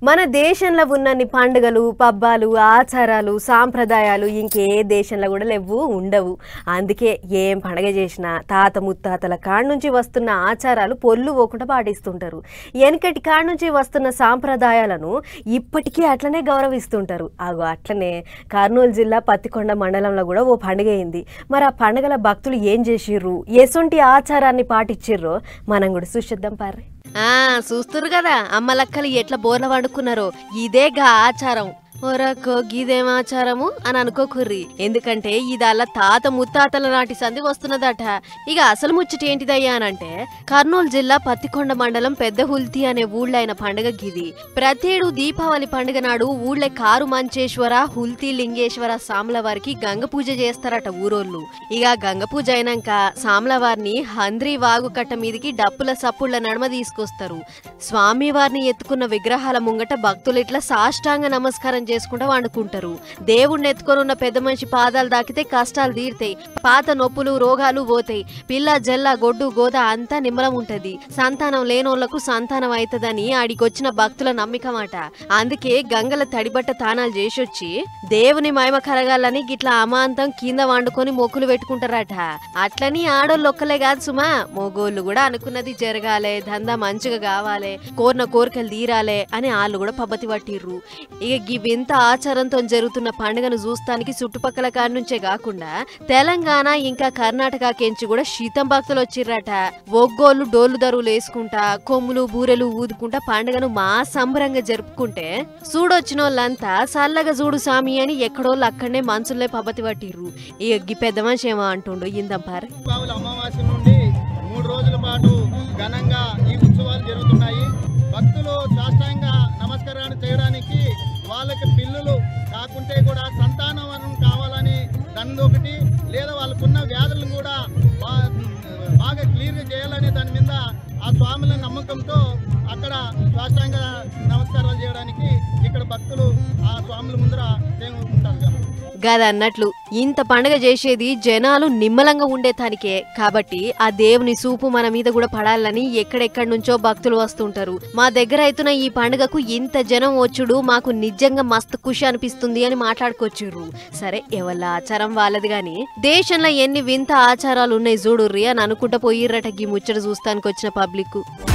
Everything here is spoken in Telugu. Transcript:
మన దేశంలో ఉన్నన్ని పండుగలు పబ్బాలు ఆచారాలు సాంప్రదాయాలు ఇంకే దేశంలో కూడా లేవు ఉండవు అందుకే ఏం పండగ చేసినా తాత ముత్తాతల కాడ నుంచి వస్తున్న ఆచారాలు పొల్లు పోకుండా పాటిస్తుంటారు వెనకటి కాడ నుంచి వస్తున్న సాంప్రదాయాలను ఇప్పటికీ అట్లనే గౌరవిస్తుంటారు అగో అట్లనే కర్నూలు జిల్లా పత్తికొండ మండలంలో కూడా ఓ పండుగ అయింది మరి ఆ పండుగల భక్తులు ఏం చేసిర్రు ఎసొంటి ఆచారాన్ని పాటించిర్రో మనం కూడా చూసేద్దాం పారి ఆ చూస్తురు కదా అమ్మలక్కలు ఎట్లా బోర్ల వండుకున్నారో ఇదేగా ఆచారం ఓరక్కో గీదేం ఆచారము అని అనుకోకుర్రి ఎందుకంటే ఇది అలా తాత ముత్తాతల నాటి సంధి వస్తున్నదట ఇక అసలు ముచ్చట ఏంటిదయ్యా అనంటే కర్నూలు జిల్లా పత్తికొండ మండలం పెద్ద హుల్తి అనే ఊళ్ళో అయిన పండుగ గిది ప్రతేడు దీపావళి పండుగ నాడు ఊళ్ళే కారు మంచేశ్వర హుల్తి లింగేశ్వర సాముల వారికి గంగ పూజ చేస్తారట ఊరోళ్ళు ఇక గంగ పూజ అయినాక సాముల వారిని హంద్రి వాగు కట్ట మీదికి డప్పుల సప్పుళ్ల నడుమ తీసుకొస్తారు స్వామి వారిని ఎత్తుకున్న విగ్రహాల ముంగట భక్తులు ఇట్లా సాష్టాంగ నమస్కారం చేసుకుంటూ వండుకుంటారు దేవుణ్ణి ఎత్తుకొని ఉన్న పెద్ద మనిషి పాదాలు దాకితే కష్టాలు తీరుతాయి పాత నొప్పులు రోగాలు పోతాయి పిల్ల జల్ల గొడ్డు గోద అంతా నిమ్మలం ఉంటది సంతానం లేనోళ్లకు సంతానం అవుతుందని ఆడికొచ్చిన భక్తుల నమ్మికమాట అందుకే గంగల తడిబట్ట తానాలు చేసొచ్చి దేవుని మహిమ కరగాలని గిట్లా అమాంతం కింద వండుకొని మొక్కులు పెట్టుకుంటారట అట్లని ఆడోళ్ళు ఒక్కలే కాదు సుమా మొగోళ్ళు కూడా అనుకున్నది జరగాలే దందా మంచిగా కావాలే కోరిన కోరికలు తీరాలే అని వాళ్ళు కూడా పబ్బతి పట్టిర్రు ఇక ఈ వింత ఆచారంతో జరుగుతున్న పండుగను చూస్తానికి చుట్టుపక్కల కాడి నుంచే కాకుండా తెలంగాణ ఇంకా కర్ణాటక కెంచి కూడా శీతం భక్తులు వచ్చిర్రట ఒగ్గోళ్ళు డోలు దరువులు వేసుకుంటా కొమ్ములు బూరెలు ఊదుకుంటా పండుగను మా సంబరంగా జరుపుకుంటే చూడొచ్చిన వాళ్ళంతా సల్లగా చూడు సామి అని ఎక్కడోళ్ళు అక్కడనే మనసులే పబ్బతి పట్టిర్రు ఇక గీ పెద్ద మనిషి ఏమో అంటుండు ఇందం పారు దీపావళి అమావాస్య నుండి మూడు రోజుల పాటు ఘనంగా ఈ ఉత్సవాలు జరుగుతున్నాయి భక్తులు సాష్టాంగ నమస్కారాన్ని చేయడానికి వాళ్ళకి పిల్లులు కాకుంటే కూడా సంతానం వరం కావాలని దానిదొకటి లేదా వాళ్ళకున్న వ్యాధులను కూడా బా- బాగా క్లియర్గా చేయాలనే దాని మీద ఆ స్వాముల నమ్మకంతో అక్కడ సాష్టాంగ నమస్కారాలు చేయడానికి ఇక్కడ భక్తులు ఆ స్వాముల ముందర ఉంటారు కాబట్టి గదన్నట్లు ఇంత పండగ చేసేది జనాలు నిమ్మలంగా ఉండేతానికే కాబట్టి ఆ దేవుని సూపు మన మీద కూడా పడాలని ఎక్కడెక్కడి నుంచో భక్తులు వస్తుంటారు మా దగ్గర అయితున్న ఈ పండుగకు ఇంత జనం వచ్చుడు మాకు నిజంగా మస్తు ఖుషి అనిపిస్తుంది అని మాట్లాడుకొచ్చిర్రు సరే ఎవళ్ళ ఆచారం వాళ్ళది గాని దేశంలో ఎన్ని వింత ఆచారాలు ఉన్నాయి చూడుర్రి అని అనుకుంటా పోయిర్రట గీ ముచ్చట చూస్తానికి వచ్చిన పబ్లిక్